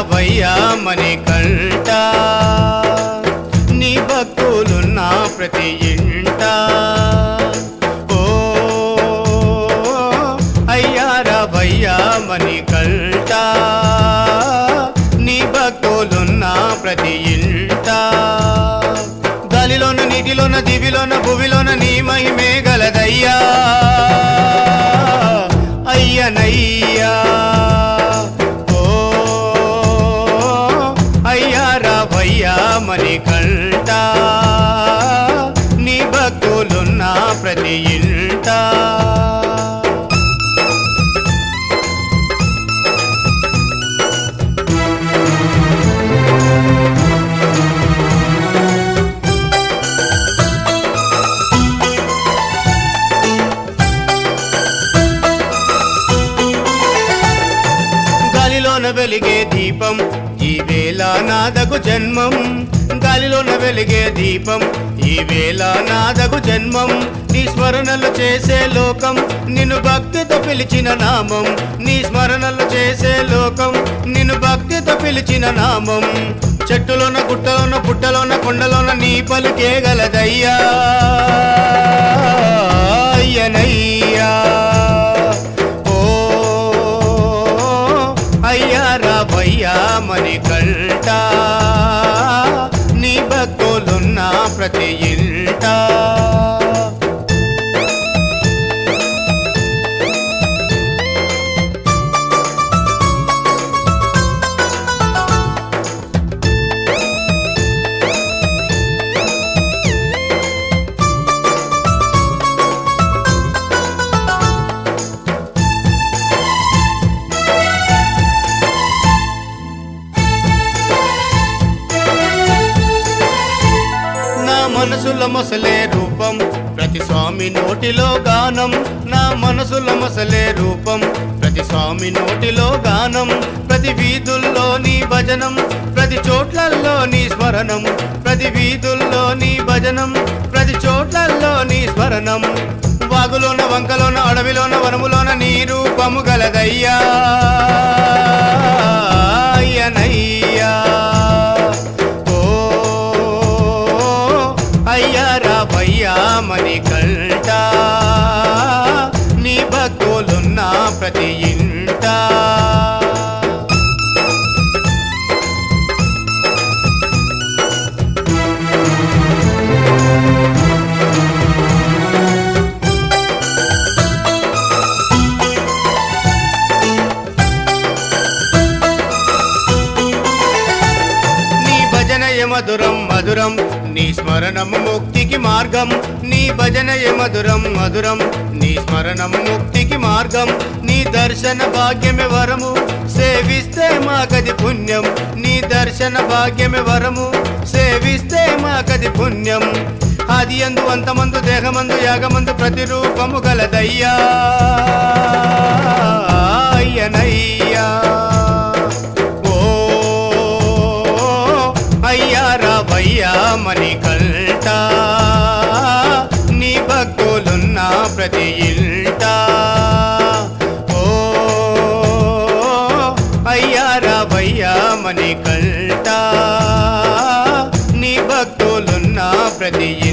రావయ్యా మణికంఠ నీ భక్తులున్న ప్రతి ఇంట ఓ అయ్యా రావయ్యా మణికంఠ నీ భక్తులున్న ప్రతి ఇంట గాలిలోన నీటిలోన దివిలోన భువిలోన నీ మహిమే గలదయ్యా అయ్యనయ్యా ఓ అయ్యా రావయ్యా మణికంఠ నీ భక్తులున్న ప్రతి ఇంట గాలిలోన వెలిగే దీపం ఈ వేళ నాదగు జన్మం గాలిలోన వెలిగే దీపం ఈ వేళ నాదగు జన్మం నీ స్మరణలు చేసే లోకం నిన్ను భక్తితో పిలిచిన నామం నీ స్మరణలు చేసే లోకం నిన్ను భక్తితో పిలిచిన నామం చెట్టులోన గుట్టలోన పుట్టలోన కొండలోన నీ పలుకే గలదయ్యా అయ్యనయ్యా ఓ అయ్యా రావయ్యా మణికంఠ నీ భక్తులున్న ప్రతి ఇంట నా మనసులో మొసలే రూపం ప్రతి స్వామి నోటిలో గానం నా మనసులో మొసలే రూపం ప్రతి స్వామి నోటిలో గానం ప్రతి వీధుల్లో నీ భజనం ప్రతి చోట్లల్లో నీ స్మరణం ప్రతి వీధుల్లో నీ భజనం ప్రతి చోట్లల్లో నీ స్మరణం వాగులోన వంకలోన అడవిలోన వనములోన నీ రూపము గలదయ్యా అయ్యనయ్యా ఓ అయ్యా రావయ్యా మణికంఠ నీ భక్తులున్న ప్రతి ఇంట నీ భజనయ మధురం మధురం నీ స్మరణము ముక్తికి మార్గం నీ భజనయ మధురం మధురం నీ స్మరణము ముక్తికి మార్గం నీ దర్శన భాగ్యమే వరము సేవిస్తే మాకది పుణ్యం నీ దర్శన భాగ్యమే వరము సేవిస్తే మాకది పుణ్యం ఆది అందు అంతమందు దేహమందు యాగమందు ప్రతిరూపము గలదయ్యా అయ్యనయ్యా ఓ అయ్యా రావయ్యా మణికంఠ నీ భక్తులున్న ప్రతి ఇంట ఓ అయ్యా రావయ్యా మణికంఠ నీ భక్తులున్న ప్రతి